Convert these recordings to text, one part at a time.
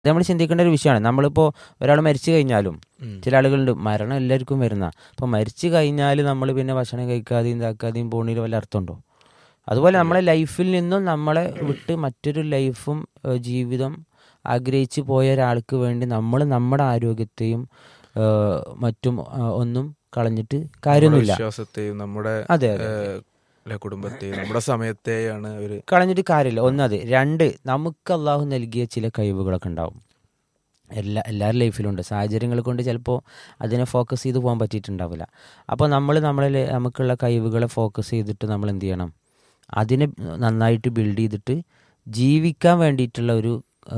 നമ്മൾ ചിന്തിക്കേണ്ട ഒരു വിഷയമാണ് നമ്മളിപ്പോൾ ഒരാൾ മരിച്ചു കഴിഞ്ഞാലും ഉം. ചില ആളുകളുണ്ട് മരണം എല്ലാവർക്കും വരുന്ന അപ്പോൾ മരിച്ചു കഴിഞ്ഞാൽ നമ്മൾ പിന്നെ ഭക്ഷണം കഴിക്കാതെയും ഇതാക്കാതെയും പോണതിൽ വല്ല അർത്ഥമുണ്ടോ അതുപോലെ നമ്മളെ ലൈഫിൽ നിന്നും നമ്മളെ വിട്ട് മറ്റൊരു ലൈഫും ഏഹ്, ജീവിതം ആഗ്രഹിച്ച് പോയ ഒരാൾക്ക് വേണ്ടി നമ്മൾ നമ്മുടെ ആരോഗ്യത്തെയും ഏഹ്, മറ്റും ഏഹ്, ഒന്നും കളഞ്ഞിട്ട് നമ്മുടെ കാര്യമൊന്നുമില്ല വിശ്വാസത്തെയും നമ്മുടെ അതെ അതെ ഏഹ്, അല്ലെ, കുടുംബത്തെയും നമ്മുടെ സമയത്തെയാണ് ഒരു കളഞ്ഞിട്ട് കാര്യമില്ല ഒന്നത് രണ്ട് നമുക്ക് അള്ളാഹു നൽകിയ ചില കഴിവുകളൊക്കെ ഉണ്ടാവും എല്ലാ എല്ലാവരുടെ ലൈഫിലുണ്ട് സാഹചര്യങ്ങൾ കൊണ്ട് ചിലപ്പോൾ അതിനെ ഫോക്കസ് ചെയ്ത് പോകാൻ പറ്റിയിട്ടുണ്ടാവില്ല അപ്പോൾ നമ്മൾ നമ്മളെ ലൈ- നമുക്കുള്ള കഴിവുകളെ ഫോക്കസ് ചെയ്തിട്ട് നമ്മൾ എന്ത് ചെയ്യണം അതിനെ നന്നായിട്ട് ബിൽഡ് ചെയ്തിട്ട് ജീവിക്കാൻ വേണ്ടിയിട്ടുള്ള ഒരു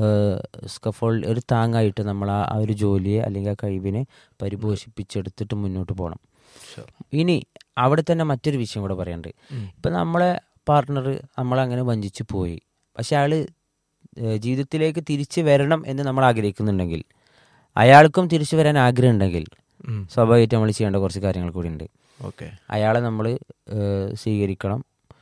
സ്കഫോൾ ഒരു താങ്ങായിട്ട് നമ്മൾ ആ ആ ഒരു ജോലിയെ അല്ലെങ്കിൽ ആ കഴിവിനെ പരിപോഷിപ്പിച്ചെടുത്തിട്ട് മുന്നോട്ട് പോകണം Sure. ഇനി അവിടെ തന്നെ മറ്റൊരു വിഷയം കൂടെ പറയാനുണ്ട് ഉം. ഇപ്പം നമ്മളെ പാർട്ട്ണർ നമ്മളങ്ങനെ വഞ്ചിച്ചു പോയി പക്ഷെ അയാൾ ജീവിതത്തിലേക്ക് തിരിച്ചു വരണം എന്ന് നമ്മൾ ആഗ്രഹിക്കുന്നുണ്ടെങ്കിൽ അയാൾക്കും തിരിച്ചു വരാൻ ആഗ്രഹം ഉണ്ടെങ്കിൽ ഉം. സ്വാഭാവികമായിട്ട് നമ്മൾ ചെയ്യേണ്ട കുറച്ച് കാര്യങ്ങൾ കൂടി ഉണ്ട് ഓക്കെ അയാളെ നമ്മൾ സ്വീകരിക്കണം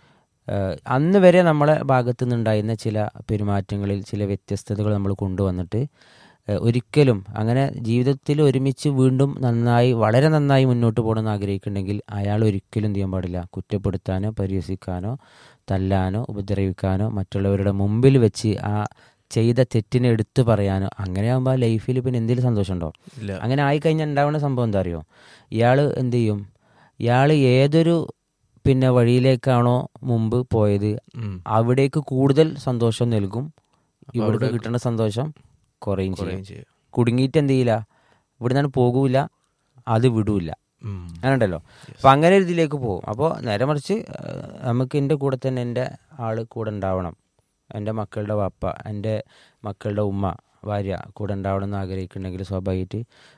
ഏഹ് അന്ന് വരെ നമ്മളെ ഭാഗത്തു നിന്നുണ്ടായിരുന്ന ചില പെരുമാറ്റങ്ങളിൽ ചില വ്യത്യസ്തതകൾ നമ്മൾ കൊണ്ടുവന്നിട്ട് ഏഹ് ഒരിക്കലും അങ്ങനെ ജീവിതത്തിൽ ഒരുമിച്ച് വീണ്ടും നന്നായി വളരെ നന്നായി മുന്നോട്ട് പോകണമെന്ന് ആഗ്രഹിക്കുന്നുണ്ടെങ്കിൽ അയാൾ ഒരിക്കലും എന്ത് ചെയ്യാൻ പാടില്ല കുറ്റപ്പെടുത്താനോ പരിഹസിക്കാനോ തല്ലാനോ ഉപദ്രവിക്കാനോ മറ്റുള്ളവരുടെ മുമ്പിൽ വെച്ച് ആ ചെയ്ത തെറ്റിനെ എടുത്തു പറയാനോ അങ്ങനെ ആകുമ്പോൾ ലൈഫിൽ പിന്നെ എന്തെങ്കിലും സന്തോഷമുണ്ടോ ഇല്ല അങ്ങനെ ആയിക്കഴിഞ്ഞാൽ ഉണ്ടാവുന്ന സംഭവം എന്താ അറിയോ ഇയാൾ എന്ത് ചെയ്യും ഇയാൾ ഏതൊരു പിന്നെ വഴിയിലേക്കാണോ മുമ്പ് പോയത് ഉം. അവിടേക്ക് കൂടുതൽ സന്തോഷം നൽകും അപ്പൊ ഇവിടുന്ന് അവിടെ കിട്ടുന്ന സന്തോഷം കുറയും ചെയ്യും കുറയും ചെയ്യും കുടുങ്ങിയിട്ട് എന്ത് ചെയ്യില്ല ഇവിടെ നിന്ന് പോകൂല അത് വിടൂല ഉം. അങ്ങനെ ഉണ്ടല്ലോ അപ്പം അങ്ങനെ ഒരു ഇതിലേക്ക് പോകും അപ്പോൾ നേരെ മറിച്ച് ആ, നമുക്ക് എൻ്റെ കൂടെ തന്നെ എൻ്റെ ആള് കൂടെ ഉണ്ടാവണം എൻ്റെ മക്കളുടെ വാപ്പ എൻ്റെ മക്കളുടെ ഉമ്മ ഭാര്യ കൂടെ ഉണ്ടാവണം എന്ന് ആഗ്രഹിക്കുന്നുണ്ടെങ്കിൽ സ്വാഭാവികമായിട്ട്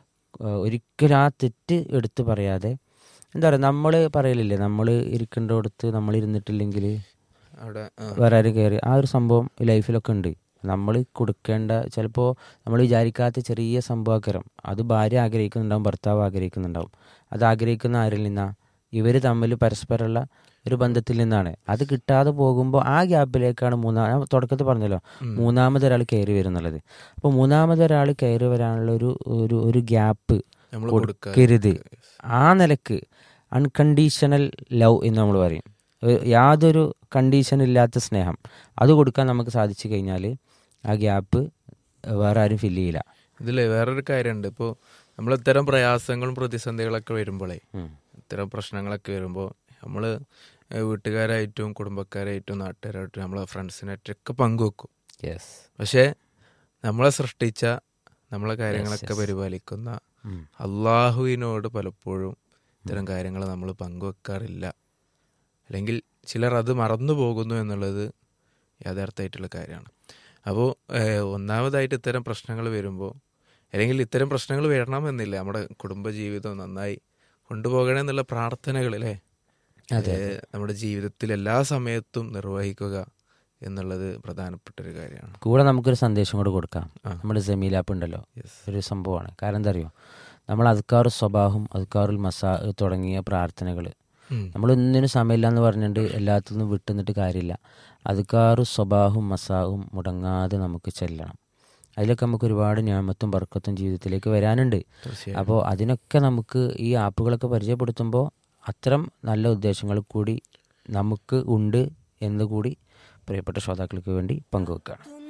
ആ, ഒരിക്കലും ആ തെറ്റ് എടുത്ത് പറയാതെ എന്താ പറയുക നമ്മൾ പറയലില്ലേ നമ്മൾ ഇരിക്കേണ്ടടുത്ത് നമ്മൾ ഇരുന്നിട്ടില്ലെങ്കിൽ അവിടെ ആ, വേറെ ആരും കയറി ആ ഒരു സംഭവം ലൈഫിലൊക്കെ ഉണ്ട് നമ്മൾ കൊടുക്കേണ്ട ചിലപ്പോൾ നമ്മൾ വിചാരിക്കാത്ത ചെറിയ സംഭവക്കരം അത് ഭാര്യ ആഗ്രഹിക്കുന്നുണ്ടാവും ഭർത്താവ് ആഗ്രഹിക്കുന്നുണ്ടാവും അത് ആഗ്രഹിക്കുന്ന ആരിൽ നിന്നാ ഇവർ തമ്മിൽ പരസ്പരമുള്ള ഒരു ബന്ധത്തിൽ നിന്നാണ് അത് കിട്ടാതെ പോകുമ്പോൾ ആ ഗ്യാപ്പിലേക്കാണ് മൂന്നാം ഞാൻ തുടക്കത്തിൽ പറഞ്ഞല്ലോ ഉം. മൂന്നാമതൊരാൾ കയറി വരുന്നുള്ളത് അപ്പോൾ മൂന്നാമതൊരാൾ കയറി വരാനുള്ള ഒരു ഒരു ഒരു ഗ്യാപ്പ് നമ്മൾ കൊടുക്കരുത് ആ നിലക്ക് അൺകണ്ടീഷണൽ ലവ് എന്ന് നമ്മൾ പറയും ഒരു യാതൊരു കണ്ടീഷൻ ഇല്ലാത്ത സ്നേഹം അത് കൊടുക്കാൻ നമുക്ക് സാധിച്ചു കഴിഞ്ഞാൽ ആ ഗ്യാപ്പ് വേറെ ആരും ഫില്ല് ചെയ്യില്ല ഇതില് വേറൊരു കാര്യമുണ്ട് ഇപ്പോൾ നമ്മൾ ഇത്തരം പ്രയാസങ്ങളും പ്രതിസന്ധികളൊക്കെ വരുമ്പോഴേ ഉം. ഇത്തരം പ്രശ്നങ്ങളൊക്കെ വരുമ്പോൾ നമ്മൾ വീട്ടുകാരായിട്ടും കുടുംബക്കാരായിട്ടും നാട്ടുകാരായിട്ടും നമ്മളെ ഫ്രണ്ട്സിനായിട്ടൊക്കെ പങ്കുവെക്കും യെസ് പക്ഷേ നമ്മളെ സൃഷ്ടിച്ച നമ്മളെ കാര്യങ്ങളൊക്കെ yes. പരിപാലിക്കുന്ന ഉം. അള്ളാഹുവിനോട് പലപ്പോഴും ഇത്തരം കാര്യങ്ങൾ നമ്മൾ പങ്കുവെക്കാറില്ല അല്ലെങ്കിൽ ചിലർ അത് മറന്നു പോകുന്നു എന്നുള്ളത് യാഥാർത്ഥ്യമായിട്ടുള്ള കാര്യമാണ് അപ്പോൾ ഒന്നാമതായിട്ട് ഇത്തരം പ്രശ്നങ്ങൾ വരുമ്പോൾ അല്ലെങ്കിൽ ഇത്തരം പ്രശ്നങ്ങൾ വരണമെന്നില്ല നമ്മുടെ കുടുംബജീവിതം നന്നായി കൊണ്ടുപോകണം എന്നുള്ള പ്രാർത്ഥനകൾ അല്ലേ അതെ, ഏഹ്, നമ്മുടെ ജീവിതത്തിൽ എല്ലാ സമയത്തും നിർവഹിക്കുക എന്നുള്ളത് പ്രധാനപ്പെട്ട ഒരു കാര്യമാണ് കൂടെ നമുക്കൊരു സന്ദേശം കൂടെ കൊടുക്കാം ആ. നമ്മുടെ ജമീൽ ആപ്പ് ഉണ്ടല്ലോ യെസ് ഒരു സംഭവമാണ് കാരണം എന്താ അറിയോ നമ്മൾ അദ്ക്കാറു സ്വഭാവം അദ്ക്കാറുൽ മസാ തുടങ്ങിയ പ്രാർത്ഥനകൾ ഉം. നമ്മൾ ഒന്നിനും സമയമില്ല എന്ന് പറഞ്ഞിട്ട് എല്ലാത്തിൽ നിന്നും വിട്ടുനിന്നിട്ട് കാര്യമില്ല അതുകാറു സ്വഭാവവും മസാവും മുടങ്ങാതെ നമുക്ക് ചെല്ലണം അതിലൊക്കെ നമുക്ക് ഒരുപാട് ഞാമത്തും ബർക്കത്തും ജീവിതത്തിലേക്ക് വരാനുണ്ട് തീർച്ചയായും അപ്പോൾ അതിനൊക്കെ നമുക്ക് ഈ ആപ്പുകളൊക്കെ പരിചയപ്പെടുത്തുമ്പോൾ അത്തരം നല്ല ഉദ്ദേശങ്ങൾ കൂടി നമുക്ക് ഉണ്ട് എന്ന് കൂടി പ്രിയപ്പെട്ട ശ്രോതാക്കൾക്ക് വേണ്ടി പങ്കുവെക്കുകയാണ്